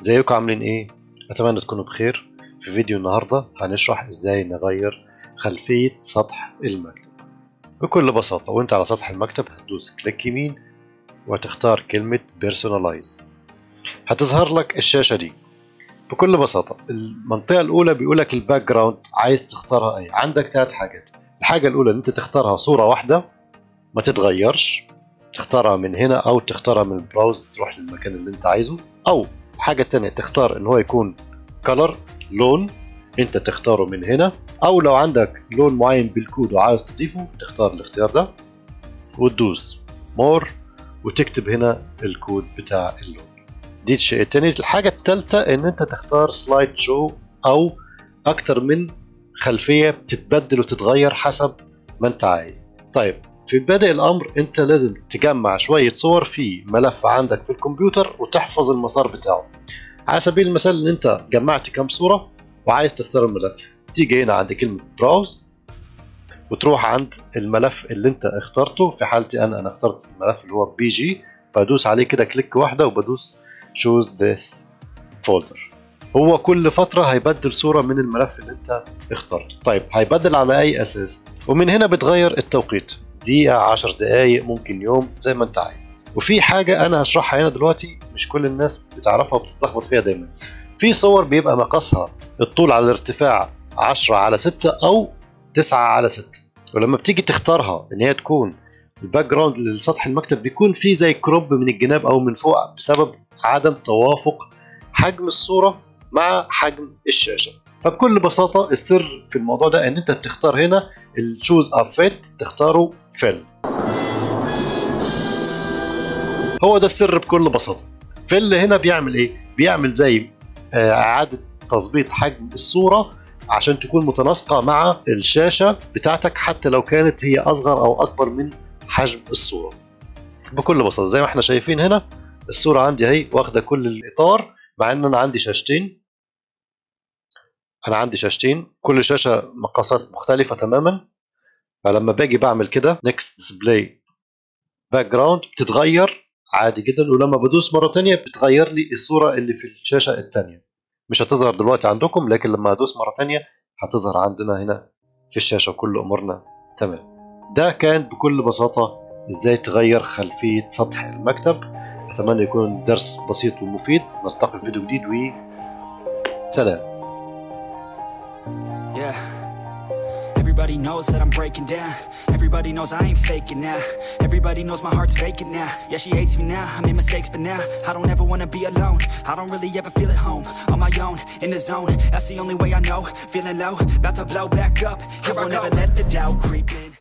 ازيكم عاملين ايه اتمنى تكونوا بخير في فيديو النهارده هنشرح ازاي نغير خلفيه سطح المكتب بكل بساطه وانت على سطح المكتب هتدوس كليك يمين وتختار كلمه بيرسونالايز هتظهر لك الشاشه دي بكل بساطه المنطقه الاولى بيقولك الباك جراوند عايز تختارها ايه عندك ثلاث حاجات الحاجه الاولى ان انت تختارها صوره واحده ما تتغيرش تختارها من هنا او تختارها من البراوز تروح للمكان اللي انت عايزه او الحاجة التانية تختار ان هو يكون كلر لون انت تختاره من هنا او لو عندك لون معين بالكود وعاوز تضيفه تختار الاختيار ده وتدوس مور وتكتب هنا الكود بتاع اللون دي الشيء التاني الحاجة التالتة ان انت تختار سلايد شو او اكتر من خلفية بتتبدل وتتغير حسب ما انت عايز طيب في بادئ الامر انت لازم تجمع شويه صور في ملف عندك في الكمبيوتر وتحفظ المسار بتاعه على سبيل المثال ان انت جمعت كام صوره وعايز تختار الملف تيجي هنا عند كلمه براوز وتروح عند الملف اللي انت اخترته في حالتي انا انا اخترت الملف اللي هو بي جي بدوس عليه كده كليك واحده وبدوس choose this folder هو كل فترة هيبدل صورة من الملف اللي انت اخترته طيب هيبدل على اي اساس ومن هنا بتغير التوقيت دقيقة عشر دقايق ممكن يوم زي ما انت عايز وفي حاجة انا هشرحها هنا دلوقتي مش كل الناس بتعرفها وبتتلخبط فيها دايما في صور بيبقى مقاسها الطول على الارتفاع 10 على 6 او 9 على 6 ولما بتيجي تختارها ان هي تكون الباك جراوند لسطح المكتب بيكون في زي كروب من الجناب او من فوق بسبب عدم توافق حجم الصورة مع حجم الشاشة فبكل بساطة السر في الموضوع ده ان انت بتختار هنا الشوز اب فيت تختاره فيل هو ده السر بكل بساطة فيل هنا بيعمل ايه بيعمل زي اعادة تظبيط حجم الصورة عشان تكون متناسقة مع الشاشة بتاعتك حتى لو كانت هي اصغر او اكبر من حجم الصورة بكل بساطة زي ما احنا شايفين هنا الصورة عندي اهي واخدة كل الاطار مع ان انا عندي شاشتين انا عندي شاشتين كل شاشه مقاسات مختلفه تماما فلما باجي بعمل كده نيكست ديسبلاي باك جراوند بتتغير عادي جدا ولما بدوس مره تانية بتغير لي الصوره اللي في الشاشه التانية مش هتظهر دلوقتي عندكم لكن لما ادوس مره تانية هتظهر عندنا هنا في الشاشه وكل امورنا تمام ده كان بكل بساطه ازاي تغير خلفيه سطح المكتب اتمنى يكون الدرس بسيط ومفيد نلتقي في فيديو جديد و سلام Yeah. Everybody knows that I'm breaking down. Everybody knows I ain't faking now. Everybody knows my heart's faking now. Yeah, she hates me now. I made mistakes, but now I don't ever wanna be alone. I don't really ever feel at home. On my own, in the zone. That's the only way I know. Feeling low, about to blow back up. Here I won't ever let the doubt creep in.